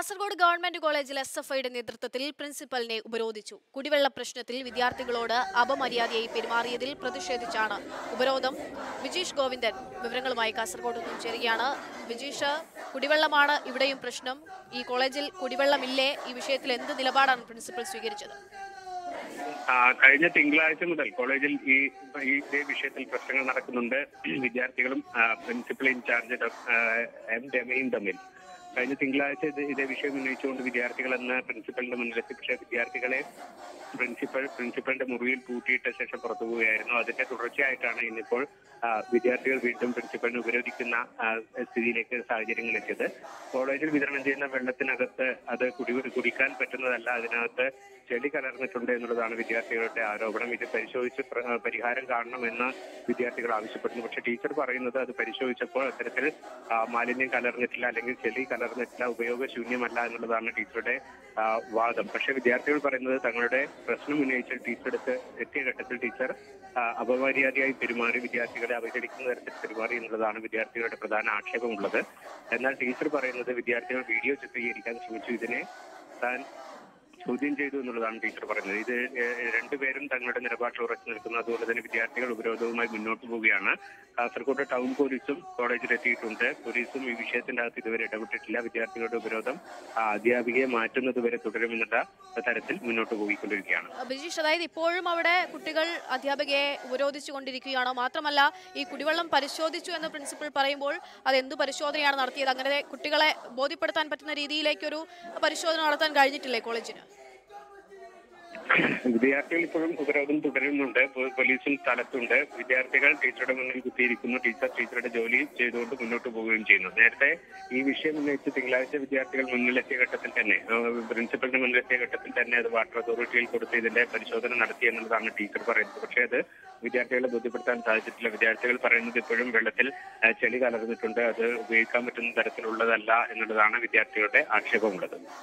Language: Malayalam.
കാസർഗോഡ് ഗവൺമെന്റ് കോളേജിൽ എസ് എഫ് ഐയുടെ നേതൃത്വത്തിൽ പ്രിൻസിപ്പലിനെ ഉപരോധിച്ചു കുടിവെള്ള പ്രശ്നത്തിൽ വിദ്യാർത്ഥികളോട് അപമര്യാദയായി പെരുമാറിയതിൽ പ്രതിഷേധിച്ചാണ് ഉപരോധം വിജീഷ് ഗോവിന്ദൻ വിവരങ്ങളുമായി കാസർഗോഡ് നിന്നും ചേരുകയാണ് വിജീഷ് കുടിവെള്ളമാണ് ഇവിടെയും പ്രശ്നം ഈ കോളേജിൽ കുടിവെള്ളമില്ലേ ഈ വിഷയത്തിൽ എന്ത് നിലപാടാണ് പ്രിൻസിപ്പൽ സ്വീകരിച്ചത് ആ, കഴിഞ്ഞ തിങ്കളാഴ്ച മുതൽ കോളേജിൽ ഈ ഈ ഇതേ വിഷയത്തിൽ പ്രശ്നങ്ങൾ നടക്കുന്നുണ്ട് വിദ്യാർത്ഥികളും ആ, പ്രിൻസിപ്പൽ ഇൻചാർജ് ഡോക്ടർ, ആ, എം രമയും തമ്മിൽ കഴിഞ്ഞ തിങ്കളാഴ്ച ഇത് ഇതേ വിഷയം ഉന്നയിച്ചുകൊണ്ട് വിദ്യാർത്ഥികൾ എന്ന പ്രിൻസിപ്പലിന്റെ മുന്നിലെത്തി പക്ഷേ വിദ്യാർത്ഥികളെ പ്രിൻസിപ്പൽ പ്രിൻസിപ്പലിന്റെ മുറിയിൽ പൂട്ടിയിട്ട ശേഷം പുറത്തു പോവുകയായിരുന്നു അതിന്റെ തുടർച്ചയായിട്ടാണ് ഇന്നിപ്പോൾ ആ, വിദ്യാർത്ഥികൾ വീണ്ടും പ്രിൻസിപ്പലിനെ ഉപരോധിക്കുന്ന ആ, സ്ഥിതിയിലേക്ക് സാഹചര്യങ്ങൾ എത്തിയത് കോളേജിൽ വിതരണം ചെയ്യുന്ന വെള്ളത്തിനകത്ത് അത് കുടി കുടിക്കാൻ പറ്റുന്നതല്ല അതിനകത്ത് ചെളി കലർന്നിട്ടുണ്ട് എന്നുള്ളതാണ് വിദ്യാർത്ഥികളുടെ ആരോപണം ഇത് പരിശോധിച്ച് പ്ര- ആ, പരിഹാരം കാണണമെന്ന് വിദ്യാർത്ഥികൾ ആവശ്യപ്പെടുന്നു പക്ഷേ ടീച്ചർ പറയുന്നത് അത് പരിശോധിച്ചപ്പോൾ അത്തരത്തിൽ ആ, മാലിന്യം കലർന്നിട്ടില്ല അല്ലെങ്കിൽ ചെളി കലർന്നിട്ടില്ല ഉപയോഗശൂന്യമല്ല എന്നുള്ളതാണ് ടീച്ചറുടെ ആ, വാദം പക്ഷേ വിദ്യാർത്ഥികൾ പറയുന്നത് തങ്ങളുടെ പ്രശ്നം ഉന്നയിച്ച ടീച്ചറെടുത്ത് എത്തിയ ഘട്ടത്തിൽ ടീച്ചർ ആ, അപമര്യാദയായി പെരുമാറി വിദ്യാർത്ഥികളെ അവഹേളിക്കുന്ന തരത്തിൽ പെരുമാറി എന്നുള്ളതാണ് വിദ്യാർത്ഥികളുടെ പ്രധാന ആക്ഷേപമുള്ളത് എന്നാൽ ടീച്ചർ പറയുന്നത് വിദ്യാർത്ഥികൾ വീഡിയോ ചിത്രീകരിക്കാൻ ശ്രമിച്ചു ഇതിനെ താൻ ചോദ്യം ചെയ്തു എന്നുള്ളതാണ് ടീച്ചർ പറയുന്നത് ഇത് ഏഹ്, രണ്ടുപേരും തങ്ങളുടെ നിലപാടിൽ ഉറച്ചു നിൽക്കുന്നു അതുകൊണ്ട് തന്നെ വിദ്യാർത്ഥികൾ ഉപരോധവുമായി മുന്നോട്ട് പോവുകയാണ് കാസർഗോഡ് ടൗൺ പോലീസും കോളേജിൽ എത്തിയിട്ടുണ്ട് പോലീസും ഈ വിഷയത്തിന്റെ അകത്ത് ഇതുവരെ ഇടപെട്ടിട്ടില്ല വിദ്യാർത്ഥികളുടെ ഉപരോധം ആ, അധ്യാപികയെ മാറ്റുന്നത് വരെ തുടരുമെന്നുള്ള തരത്തിൽ മുന്നോട്ട് പോയിക്കൊണ്ടിരിക്കുകയാണ് ബിജീഷ് അതായത് ഇപ്പോഴും അവിടെ കുട്ടികൾ അധ്യാപകയെ ഉപരോധിച്ചുകൊണ്ടിരിക്കുകയാണോ മാത്രമല്ല ഈ കുടിവെള്ളം പരിശോധിച്ചു എന്ന് പ്രിൻസിപ്പൽ പറയുമ്പോൾ അത് എന്ത് പരിശോധനയാണ് നടത്തിയത് അങ്ങനെ കുട്ടികളെ ബോധ്യപ്പെടുത്താൻ പറ്റുന്ന രീതിയിലേക്കൊരു പരിശോധന നടത്താൻ കഴിഞ്ഞിട്ടില്ലേ കോളേജിന് വിദ്യാർത്ഥികൾ ഇപ്പോഴും ഉപരോധം തുടരുന്നുണ്ട് പോ- പോലീസും സ്ഥലത്തുണ്ട് വിദ്യാർത്ഥികൾ ടീച്ചറുടെ മുന്നിൽ കുത്തിയിരിക്കുന്നു ടീച്ചർ ടീച്ചറുടെ ജോലി ചെയ്തുകൊണ്ട് മുന്നോട്ട് പോവുകയും ചെയ്യുന്നു നേരത്തെ ഈ വിഷയം ഉന്നയിച്ച് തിങ്കളാഴ്ച വിദ്യാർത്ഥികൾ മുന്നിലെത്തിയ ഘട്ടത്തിൽ തന്നെ ആ, പ്രിൻസിപ്പലിന്റെ മുന്നിലെത്തിയ ഘട്ടത്തിൽ തന്നെ അത് വാട്ടർ അതോറിറ്റിയിൽ കൊടുത്ത് ഇതിന്റെ പരിശോധന നടത്തി എന്നുള്ളതാണ് ടീച്ചർ പറയുന്നത് പക്ഷേ അത് വിദ്യാർത്ഥികളെ ബോധ്യപ്പെടുത്താൻ സാധിച്ചിട്ടില്ല വിദ്യാർത്ഥികൾ പറയുന്നത് ഇപ്പോഴും വെള്ളത്തിൽ ആ, ചെളി കലർന്നിട്ടുണ്ട് അത് ഉപയോഗിക്കാൻ പറ്റുന്ന തരത്തിലുള്ളതല്ല എന്നുള്ളതാണ് വിദ്യാർത്ഥികളുടെ ആക്ഷേപമുള്ളത്